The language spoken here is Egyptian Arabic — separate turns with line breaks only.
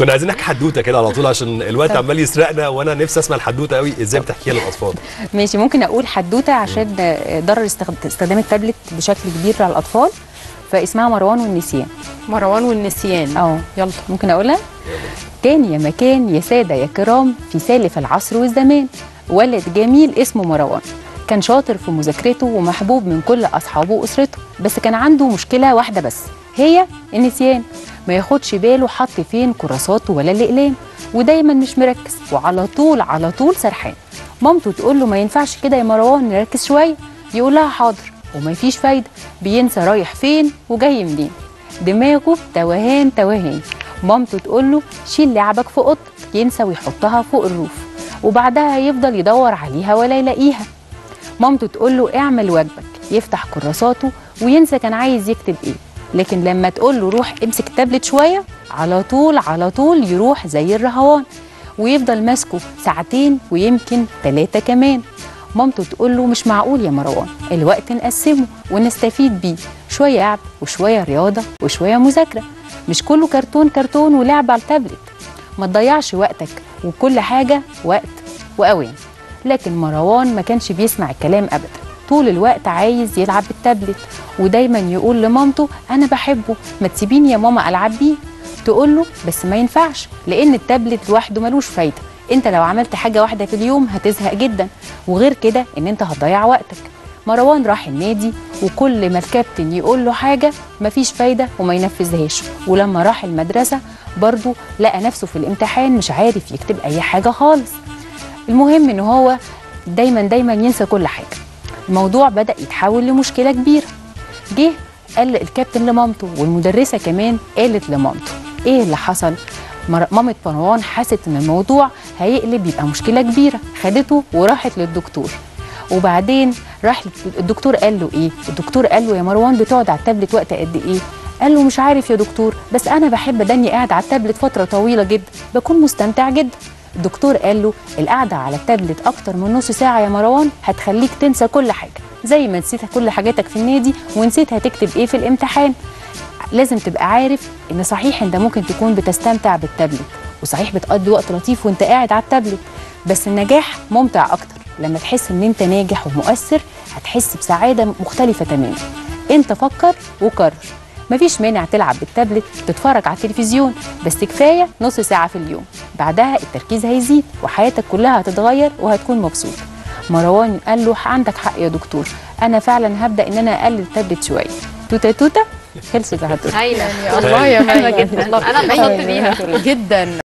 كنا عايزين نحكي حدوته كده على طول عشان الوقت عمال يسرقنا وانا نفسي اسمع الحدوته قوي ازاي بتحكيها للاطفال
ماشي ممكن اقول حدوته عشان آه، ضرر استخد- استخدام التابلت بشكل كبير على الاطفال فاسمها مروان والنسيان
مروان والنسيان
اه
يلا
ممكن اقولها كان يا مكان يا ساده يا كرام في سالف العصر والزمان ولد جميل اسمه مروان كان شاطر في مذاكرته ومحبوب من كل اصحابه واسرته بس كان عنده مشكله واحده بس هي النسيان ما ياخدش باله حط فين كراساته ولا الاقلام ودايما مش مركز وعلى طول على طول سرحان مامته تقول له ما ينفعش كده يا مروان نركز شويه يقول لها حاضر وما فيش فايده بينسى رايح فين وجاي منين دماغه توهان توهان مامته تقول له شيل لعبك في اوضتك ينسى ويحطها فوق الروف وبعدها يفضل يدور عليها ولا يلاقيها مامته تقول له اعمل واجبك يفتح كراساته وينسى كان عايز يكتب ايه لكن لما تقول له روح امسك التابلت شويه على طول على طول يروح زي الرهوان ويفضل ماسكه ساعتين ويمكن ثلاثه كمان مامته تقول له مش معقول يا مروان الوقت نقسمه ونستفيد بيه شويه لعب وشويه رياضه وشويه مذاكره مش كله كرتون كرتون ولعب على التابلت ما تضيعش وقتك وكل حاجه وقت واوان لكن مروان ما كانش بيسمع الكلام ابدا طول الوقت عايز يلعب بالتابلت ودايما يقول لمامته انا بحبه ما تسيبيني يا ماما العب بيه تقول له بس ما ينفعش لان التابلت لوحده ملوش فايده انت لو عملت حاجه واحده في اليوم هتزهق جدا وغير كده ان انت هتضيع وقتك مروان راح النادي وكل ما الكابتن يقول له حاجه مفيش فايده وما ينفذهاش ولما راح المدرسه برضه لقى نفسه في الامتحان مش عارف يكتب اي حاجه خالص المهم ان هو دايما دايما ينسى كل حاجه الموضوع بدا يتحول لمشكله كبيره جه قال الكابتن لمامته والمدرسه كمان قالت لمامته ايه اللي حصل مر- مامة مروان حست ان الموضوع هيقلب يبقى مشكله كبيره خدته وراحت للدكتور وبعدين راح الدكتور قال له ايه الدكتور قال له يا مروان بتقعد على التابلت وقت قد ايه قال له مش عارف يا دكتور بس انا بحب داني قاعد على التابلت فتره طويله جدا بكون مستمتع جدا الدكتور قال له القعده على التابلت اكتر من نص ساعه يا مروان هتخليك تنسى كل حاجه زي ما نسيت كل حاجاتك في النادي ونسيت هتكتب ايه في الامتحان لازم تبقى عارف ان صحيح انت ممكن تكون بتستمتع بالتابلت وصحيح بتقضي وقت لطيف وانت قاعد على التابلت بس النجاح ممتع اكتر لما تحس ان انت ناجح ومؤثر هتحس بسعاده مختلفه تماما انت فكر وقرر مفيش مانع تلعب بالتابلت تتفرج على التلفزيون بس كفايه نص ساعه في اليوم بعدها التركيز هيزيد وحياتك كلها هتتغير وهتكون مبسوط مروان قال له عندك حق يا دكتور انا فعلا هبدا ان انا اقلل التابلت شويه توته توته خلصت يا هتوته
هايله الله يا
حلوة
مي
جدا.
انا اتبسطت بيها جدا